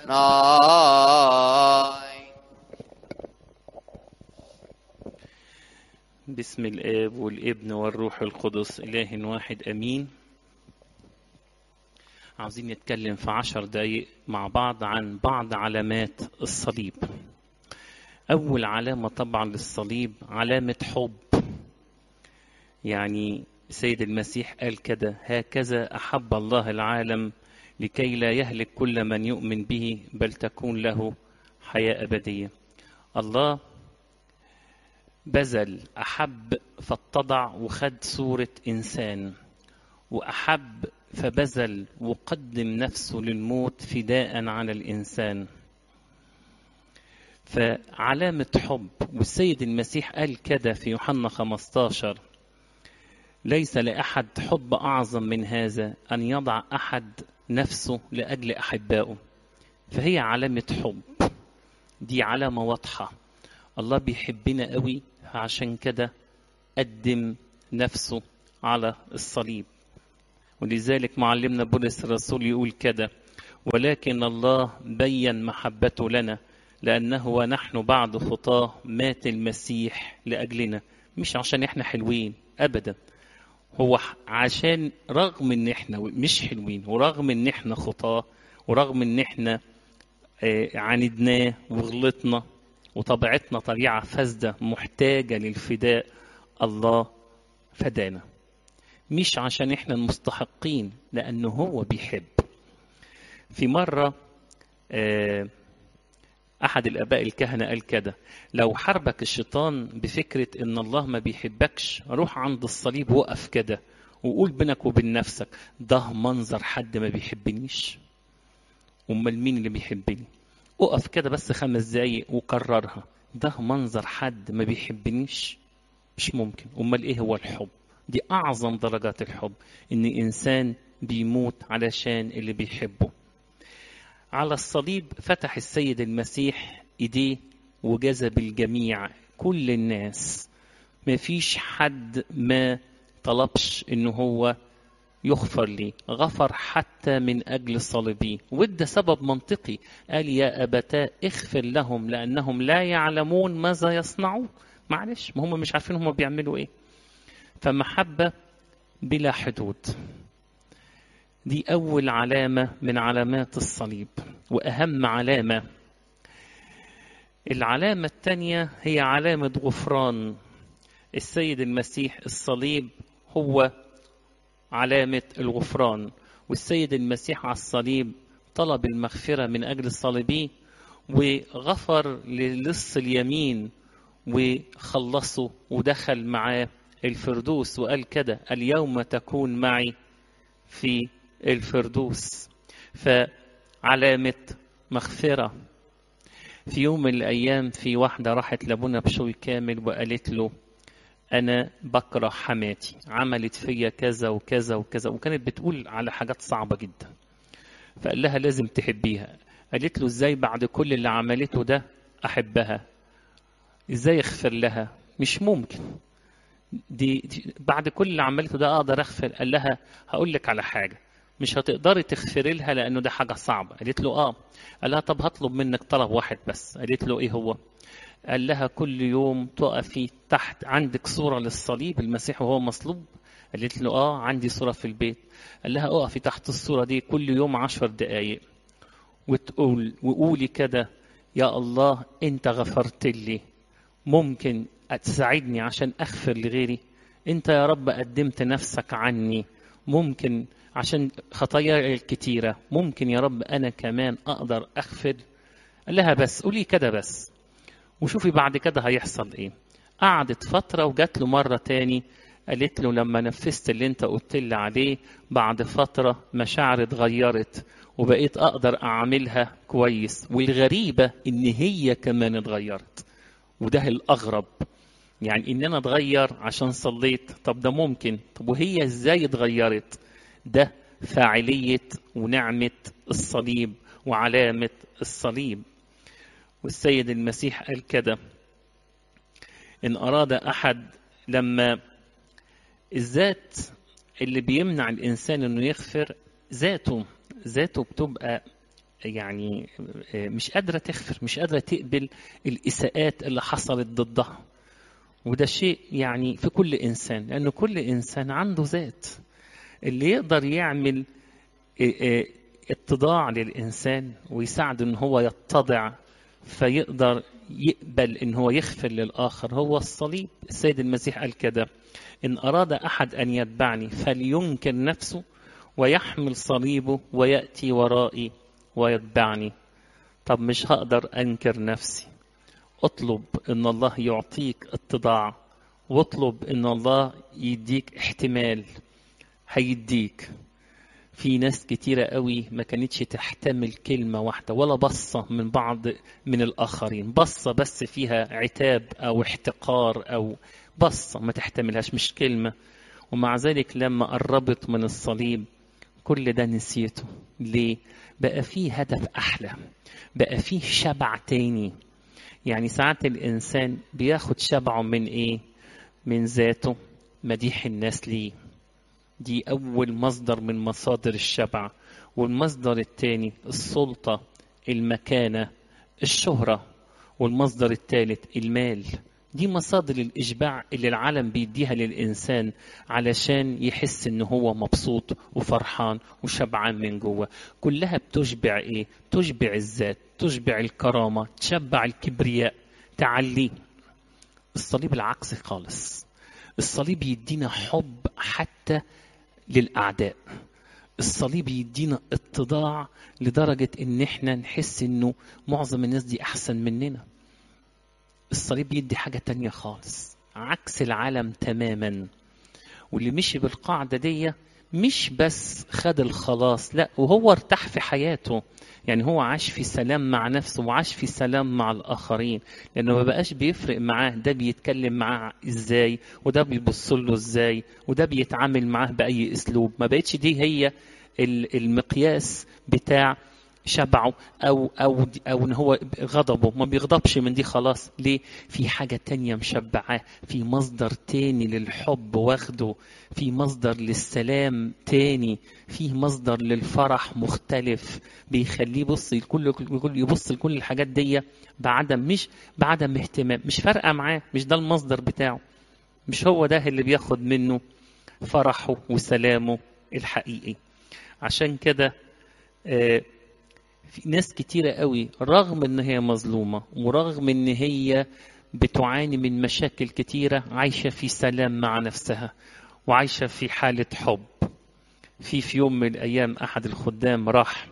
ناي بسم الآب والابن والروح القدس إله واحد أمين عاوزين نتكلم في عشر دقايق مع بعض عن بعض علامات الصليب أول علامة طبعا للصليب علامة حب يعني سيد المسيح قال كده هكذا أحب الله العالم لكي لا يهلك كل من يؤمن به بل تكون له حياة أبدية الله بذل أحب فاتضع وخد صورة إنسان وأحب فبذل وقدم نفسه للموت فداء على الإنسان فعلامة حب والسيد المسيح قال كده في يوحنا 15 ليس لأحد حب أعظم من هذا أن يضع أحد نفسه لأجل أحبائه فهي علامة حب دي علامة واضحة الله بيحبنا قوي عشان كده قدم نفسه على الصليب ولذلك معلمنا بولس الرسول يقول كده ولكن الله بين محبته لنا لأنه ونحن بعد خطاه مات المسيح لأجلنا مش عشان احنا حلوين أبدا هو عشان رغم ان احنا مش حلوين ورغم ان احنا خطاه ورغم ان احنا عاندناه وغلطنا وطبيعتنا طبيعة فاسدة محتاجة للفداء الله فدانا مش عشان احنا المستحقين لأنه هو بيحب في مرة أحد الآباء الكهنة قال كده لو حاربك الشيطان بفكرة إن الله ما بيحبكش روح عند الصليب وقف كده وقول بينك وبين نفسك ده منظر حد ما بيحبنيش أمال مين اللي بيحبني اقف كده بس خمس دقايق وكررها ده منظر حد ما بيحبنيش مش ممكن امال ايه هو الحب دي اعظم درجات الحب ان انسان بيموت علشان اللي بيحبه على الصليب فتح السيد المسيح ايديه وجذب الجميع كل الناس ما فيش حد ما طلبش ان هو يغفر لي غفر حتى من أجل صليبي وده سبب منطقي قال يا أبتاه اغفر لهم لأنهم لا يعلمون ماذا يصنعون معلش ما هم مش عارفين هم بيعملوا ايه فمحبة بلا حدود دي أول علامة من علامات الصليب وأهم علامة العلامة الثانية هي علامة غفران السيد المسيح الصليب هو علامة الغفران والسيد المسيح على الصليب طلب المغفرة من أجل الصليبي وغفر للص اليمين وخلصه ودخل معاه الفردوس وقال كده اليوم تكون معي في الفردوس فعلامة مغفرة في يوم من الأيام في واحدة راحت لابونا بشوي كامل وقالت له أنا بكره حماتي عملت فيا كذا وكذا وكذا وكانت بتقول على حاجات صعبة جدا فقال لها لازم تحبيها قالت له ازاي بعد كل اللي عملته ده أحبها ازاي اغفر لها مش ممكن دي, دي بعد كل اللي عملته ده اقدر اغفر قال لها هقول لك على حاجه مش هتقدري تغفري لها لانه ده حاجه صعبه قالت له اه قال لها طب هطلب منك طلب واحد بس قالت له ايه هو قال لها كل يوم تقفي تحت عندك صورة للصليب المسيح وهو مصلوب قالت له اه عندي صورة في البيت قال لها اقفي تحت الصورة دي كل يوم عشر دقايق وتقول وقولي كده يا الله انت غفرت لي ممكن تساعدني عشان اغفر لغيري انت يا رب قدمت نفسك عني ممكن عشان خطاياي الكتيرة ممكن يا رب انا كمان اقدر اغفر قال لها بس قولي كده بس وشوفي بعد كده هيحصل ايه قعدت فترة وجات له مرة تاني قالت له لما نفذت اللي انت قلت لي عليه بعد فترة مشاعري اتغيرت وبقيت اقدر اعملها كويس والغريبة ان هي كمان اتغيرت وده الاغرب يعني ان انا اتغير عشان صليت طب ده ممكن طب وهي ازاي اتغيرت ده فاعلية ونعمة الصليب وعلامة الصليب والسيد المسيح قال كده إن أراد أحد لما الذات اللي بيمنع الإنسان إنه يغفر ذاته ذاته بتبقى يعني مش قادرة تغفر مش قادرة تقبل الإساءات اللي حصلت ضدها وده شيء يعني في كل إنسان لأن كل إنسان عنده ذات اللي يقدر يعمل اتضاع للإنسان ويساعده إن هو يتضع فيقدر يقبل إن هو يغفر للآخر هو الصليب السيد المسيح قال كده إن أراد أحد أن يتبعني فلينكر نفسه ويحمل صليبه ويأتي ورائي ويتبعني طب مش هقدر أنكر نفسي اطلب ان الله يعطيك اتضاع واطلب ان الله يديك احتمال هيديك في ناس كتيرة قوي ما كانتش تحتمل كلمة واحدة ولا بصة من بعض من الآخرين بصة بس فيها عتاب أو احتقار أو بصة ما تحتملهاش مش كلمة ومع ذلك لما قربت من الصليب كل ده نسيته ليه؟ بقى فيه هدف أحلى بقى فيه شبع تاني يعني ساعات الإنسان بياخد شبعه من إيه؟ من ذاته مديح الناس ليه دي أول مصدر من مصادر الشبع والمصدر الثاني السلطة المكانة الشهرة والمصدر الثالث المال دي مصادر الإشباع اللي العالم بيديها للإنسان علشان يحس إن هو مبسوط وفرحان وشبعان من جوه كلها بتشبع إيه؟ تشبع الذات تشبع الكرامة تشبع الكبرياء تعليه الصليب العكس خالص الصليب يدينا حب حتى للأعداء الصليب يدينا اتضاع لدرجة إن إحنا نحس إنه معظم الناس دي أحسن مننا الصليب يدي حاجة تانية خالص عكس العالم تماما واللي مشي بالقاعدة دي مش بس خد الخلاص لا وهو ارتاح في حياته يعني هو عاش في سلام مع نفسه وعاش في سلام مع الآخرين لأنه ما بقاش بيفرق معاه ده بيتكلم معاه إزاي وده بيبص له إزاي وده بيتعامل معاه بأي أسلوب ما بقتش دي هي المقياس بتاع شبعه او او او ان هو غضبه ما بيغضبش من دي خلاص ليه في حاجه تانية مشبعاه في مصدر تاني للحب واخده في مصدر للسلام تاني في مصدر للفرح مختلف بيخليه يبص لكل يبص لكل الحاجات دي بعدم مش بعدم اهتمام مش فارقه معاه مش ده المصدر بتاعه مش هو ده اللي بياخد منه فرحه وسلامه الحقيقي عشان كده آه في ناس كتيرة قوي رغم ان هي مظلومة ورغم ان هي بتعاني من مشاكل كتيرة عايشة في سلام مع نفسها وعايشة في حالة حب في في يوم من الأيام أحد الخدام راح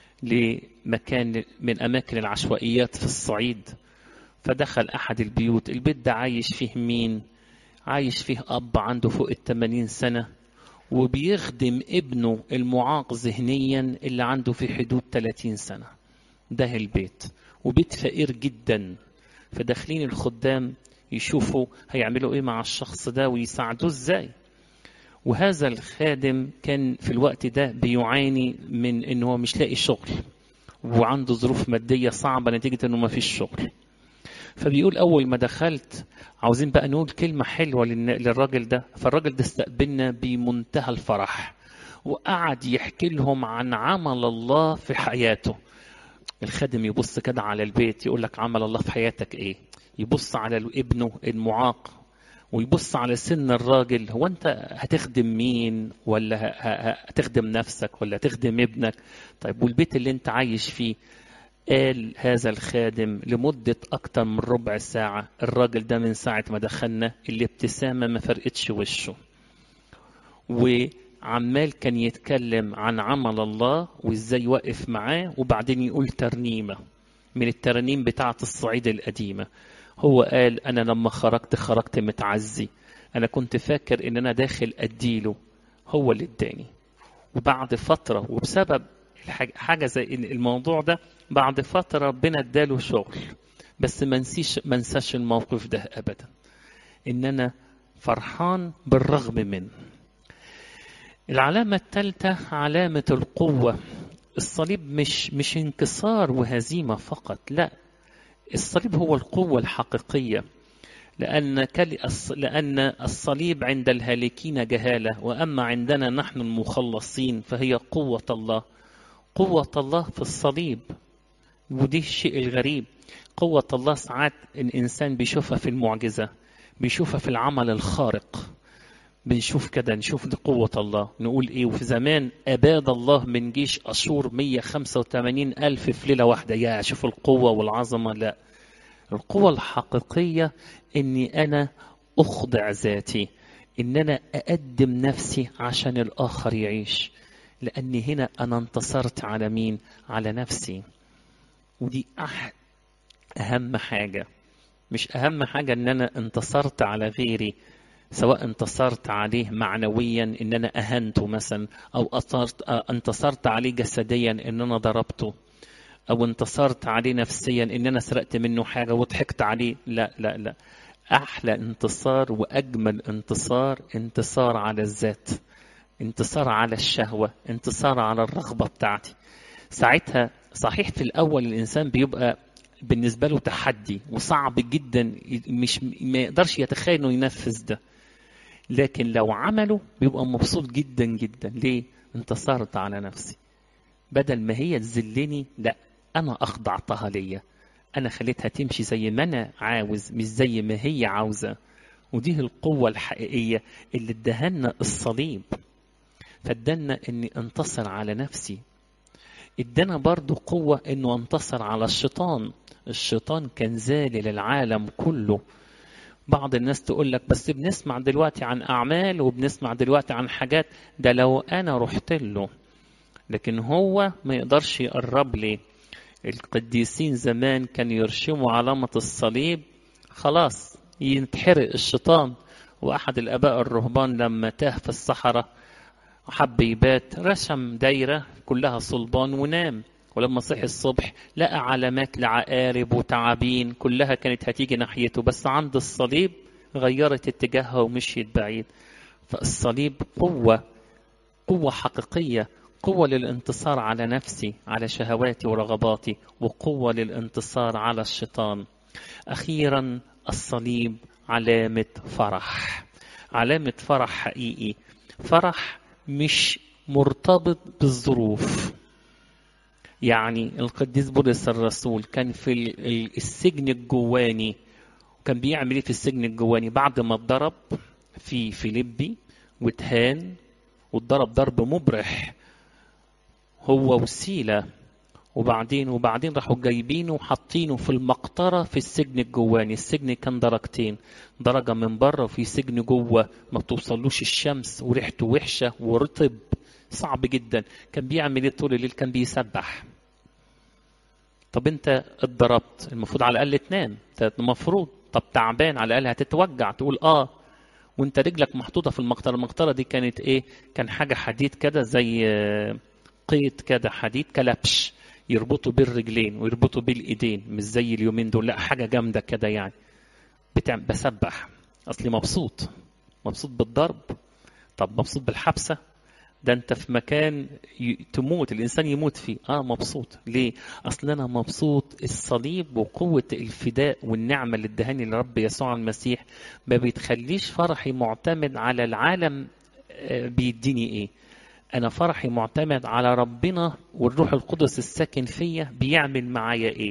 لمكان من أماكن العشوائيات في الصعيد فدخل أحد البيوت البيت ده عايش فيه مين عايش فيه أب عنده فوق الثمانين سنة وبيخدم ابنه المعاق ذهنيا اللي عنده في حدود 30 سنة ده البيت وبيت فقير جدا فداخلين الخدام يشوفوا هيعملوا ايه مع الشخص ده ويساعدوه ازاي وهذا الخادم كان في الوقت ده بيعاني من ان هو مش لاقي شغل وعنده ظروف مادية صعبة نتيجة انه ما فيش شغل فبيقول اول ما دخلت عاوزين بقى نقول كلمة حلوة للراجل ده فالراجل ده استقبلنا بمنتهى الفرح وقعد يحكي لهم عن عمل الله في حياته الخادم يبص كده على البيت يقول لك عمل الله في حياتك ايه يبص على ابنه المعاق ويبص على سن الراجل هو انت هتخدم مين ولا هتخدم نفسك ولا هتخدم ابنك طيب والبيت اللي انت عايش فيه قال هذا الخادم لمدة أكتر من ربع ساعة الراجل ده من ساعة ما دخلنا الابتسامة ما فرقتش وشه وعمال كان يتكلم عن عمل الله وإزاي واقف معاه وبعدين يقول ترنيمة من الترانيم بتاعة الصعيد القديمة هو قال أنا لما خرجت خرجت متعزي أنا كنت فاكر إن أنا داخل أديله هو اللي اداني وبعد فترة وبسبب حاجة زي الموضوع ده بعد فترة ربنا اداله شغل بس ما نسيش ما نساش الموقف ده ابدا ان انا فرحان بالرغم من العلامة الثالثة علامة القوة الصليب مش مش انكسار وهزيمة فقط لا الصليب هو القوة الحقيقية لأن لأن الصليب عند الهالكين جهالة وأما عندنا نحن المخلصين فهي قوة الله قوة الله في الصليب ودي الشيء الغريب قوة الله ساعات الإنسان بيشوفها في المعجزة بيشوفها في العمل الخارق بنشوف كده نشوف دي قوة الله نقول إيه وفي زمان أباد الله من جيش أشور 185 ألف في ليلة واحدة يا شوف القوة والعظمة لا القوة الحقيقية إني أنا أخضع ذاتي إن أنا أقدم نفسي عشان الآخر يعيش لأني هنا أنا انتصرت على مين؟ على نفسي ودي أح أهم حاجة مش أهم حاجة إن أنا انتصرت على غيري سواء انتصرت عليه معنويا ان انا اهنته مثلا او أثرت انتصرت عليه جسديا ان انا ضربته او انتصرت عليه نفسيا ان انا سرقت منه حاجه وضحكت عليه لا لا لا احلى انتصار واجمل انتصار انتصار على الذات انتصار على الشهوه انتصار على الرغبه بتاعتي ساعتها صحيح في الاول الانسان بيبقى بالنسبه له تحدي وصعب جدا مش ما يقدرش يتخيل انه ينفذ ده لكن لو عمله بيبقى مبسوط جدا جدا ليه انتصرت على نفسي بدل ما هي تذلني لا انا اخضعتها ليا انا خليتها تمشي زي ما انا عاوز مش زي ما هي عاوزه ودي القوة الحقيقية اللي ادهنا الصليب فادانا اني انتصر على نفسي ادانا برضو قوة انه انتصر على الشيطان الشيطان كان زالل العالم كله بعض الناس تقول لك بس بنسمع دلوقتي عن أعمال وبنسمع دلوقتي عن حاجات ده لو أنا رحت له لكن هو ما يقدرش يقرب لي القديسين زمان كانوا يرشموا علامة الصليب خلاص ينتحرق الشيطان وأحد الآباء الرهبان لما تاه في الصحراء حب يبات رسم دايرة كلها صلبان ونام ولما صحي الصبح لقى علامات لعقارب وتعابين كلها كانت هتيجي ناحيته بس عند الصليب غيرت اتجاهها ومشيت بعيد فالصليب قوة قوة حقيقية قوة للانتصار على نفسي على شهواتي ورغباتي وقوة للانتصار على الشيطان أخيرا الصليب علامة فرح علامة فرح حقيقي فرح مش مرتبط بالظروف يعني القديس بولس الرسول كان في السجن الجواني كان بيعمل ايه في السجن الجواني بعد ما اتضرب في فيليبي واتهان واتضرب ضرب مبرح هو وسيلة وبعدين وبعدين راحوا جايبينه وحاطينه في المقطرة في السجن الجواني السجن كان درجتين درجة من بره وفي سجن جوه ما بتوصلوش الشمس وريحته وحشة ورطب صعب جدا كان بيعمل ايه طول الليل كان بيسبح طب انت اتضربت المفروض على الاقل تنام المفروض طب تعبان على الاقل هتتوجع تقول اه وانت رجلك محطوطه في المقطره المقطره دي كانت ايه كان حاجه حديد كده زي قيد كده حديد كلبش يربطوا بيه الرجلين ويربطوا بيه الايدين مش زي اليومين دول لا حاجه جامده كده يعني بتعمل بسبح اصلي مبسوط مبسوط بالضرب طب مبسوط بالحبسه ده انت في مكان تموت الانسان يموت فيه اه مبسوط ليه اصل انا مبسوط الصليب وقوه الفداء والنعمه اللي ادهاني لرب يسوع المسيح ما بيتخليش فرحي معتمد على العالم بيديني ايه انا فرحي معتمد على ربنا والروح القدس الساكن فيا بيعمل معايا ايه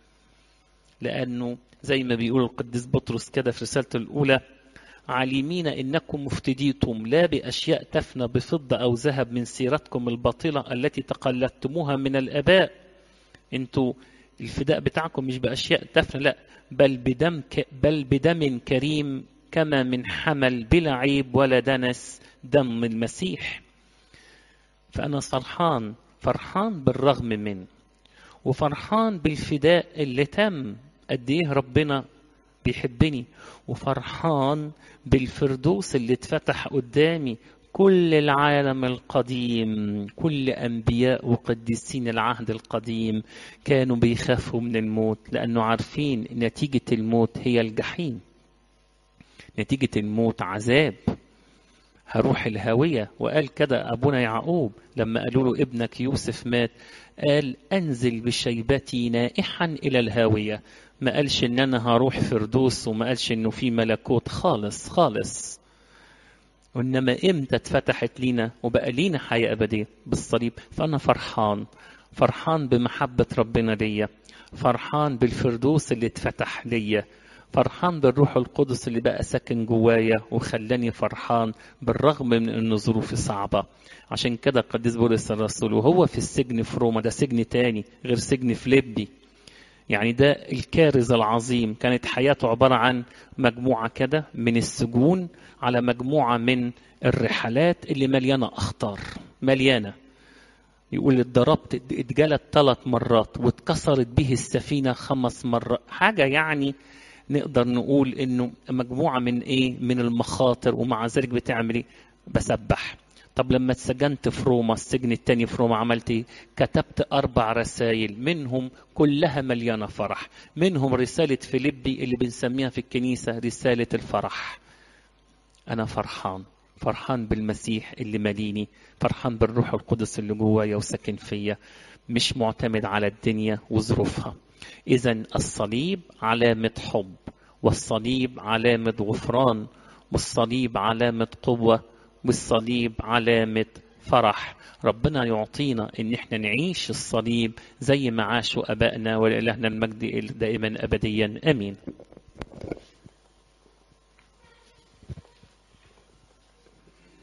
لانه زي ما بيقول القديس بطرس كده في رسالته الاولى عالمين انكم مفتديتم لا باشياء تفنى بفضه او ذهب من سيرتكم الباطله التي تقلدتموها من الاباء انتوا الفداء بتاعكم مش باشياء تفنى لا بل بدم ك... بل بدم كريم كما من حمل بلا عيب ولا دنس دم المسيح فانا فرحان فرحان بالرغم من وفرحان بالفداء اللي تم قد ايه ربنا بيحبني وفرحان بالفردوس اللي اتفتح قدامي كل العالم القديم كل انبياء وقديسين العهد القديم كانوا بيخافوا من الموت لانه عارفين نتيجه الموت هي الجحيم نتيجه الموت عذاب هروح الهاوية وقال كده أبونا يعقوب لما قالوا له ابنك يوسف مات قال أنزل بشيبتي نائحا إلى الهاوية ما قالش إن أنا هروح فردوس وما قالش إنه في ملكوت خالص خالص وإنما إمتى اتفتحت لينا وبقى لينا حياة أبدية بالصليب فأنا فرحان فرحان بمحبة ربنا ليا فرحان بالفردوس اللي اتفتح ليا فرحان بالروح القدس اللي بقى ساكن جوايا وخلاني فرحان بالرغم من ان ظروفي صعبة عشان كده القديس بولس الرسول وهو في السجن في روما ده سجن تاني غير سجن فيليبي يعني ده الكارث العظيم كانت حياته عبارة عن مجموعة كده من السجون على مجموعة من الرحلات اللي مليانة أخطار مليانة يقول اتضربت اتجلت ثلاث مرات واتكسرت به السفينة خمس مرات حاجة يعني نقدر نقول انه مجموعة من ايه من المخاطر ومع ذلك بتعمل ايه بسبح طب لما اتسجنت في روما السجن التاني في روما عملت ايه كتبت اربع رسائل منهم كلها مليانة فرح منهم رسالة فيليبي اللي بنسميها في الكنيسة رسالة الفرح انا فرحان فرحان بالمسيح اللي ماليني فرحان بالروح القدس اللي جوايا وساكن فيا مش معتمد على الدنيا وظروفها اذا الصليب علامة حب والصليب علامة غفران والصليب علامة قوة والصليب علامة فرح ربنا يعطينا ان احنا نعيش الصليب زي ما عاشوا ابائنا ولإلهنا المجد دائما ابديا امين